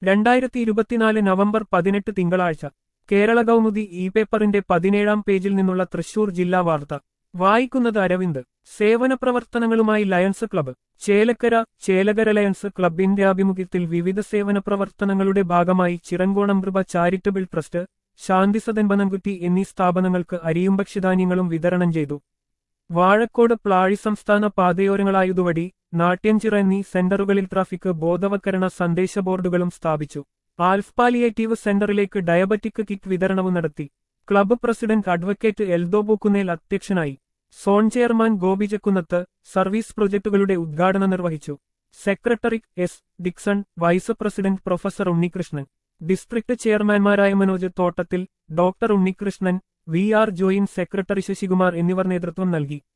രണ്ടായിരത്തി ഇരുപത്തിനാല് നവംബർ പതിനെട്ട് തിങ്കളാഴ്ച കേരള കൗമുദി ഇ പേപ്പറിന്റെ പതിനേഴാം പേജിൽ നിന്നുള്ള തൃശൂർ ജില്ലാ വാർത്ത വായിക്കുന്നത് അരവിന്ദ് സേവന പ്രവർത്തനങ്ങളുമായി Lions Club Chelakkara Chelakara Lions ക്ലബിന്റെ ആഭിമുഖ്യത്തിൽ വിവിധ സേവന പ്രവർത്തനങ്ങളുടെ ഭാഗമായി ചിറങ്കോണം കൃപ ചാരിറ്റബിൾ ട്രസ്റ്റ് ശാന്തിസദൻ ബനംകുറ്റി എന്നീ സ്ഥാപനങ്ങൾക്ക് അരിയും ഭക്ഷ്യധാന്യങ്ങളും വിതരണം ചെയ്തു വാഴക്കോട് പ്ലാഴി സംസ്ഥാന പാതയോരങ്ങളായതുവഴി നാട്യഞ്ചിറ എന്നീ സെന്ററുകളിൽ ട്രാഫിക് ബോധവൽക്കരണ സന്ദേശ ബോർഡുകളും സ്ഥാപിച്ചു ആൽഫ് പാലിയേറ്റീവ് സെന്ററിലേക്ക് ഡയബറ്റിക് കിറ്റ് വിതരണവും നടത്തി club president advocate Eldo Bookkunnel അധ്യക്ഷനായി zone chairman Gopi Chakkunnath service പ്രൊജക്ടുകളുടെ ഉദ്ഘാടനം നിർവഹിച്ചു secretary S Dixon vice president professor Unnikrishnan district ചെയർമാൻമാരായ Manoj Thottathil doctor Unnikrishnan V R joint secretary Sasikumar എന്നിവർ നേതൃത്വം നൽകി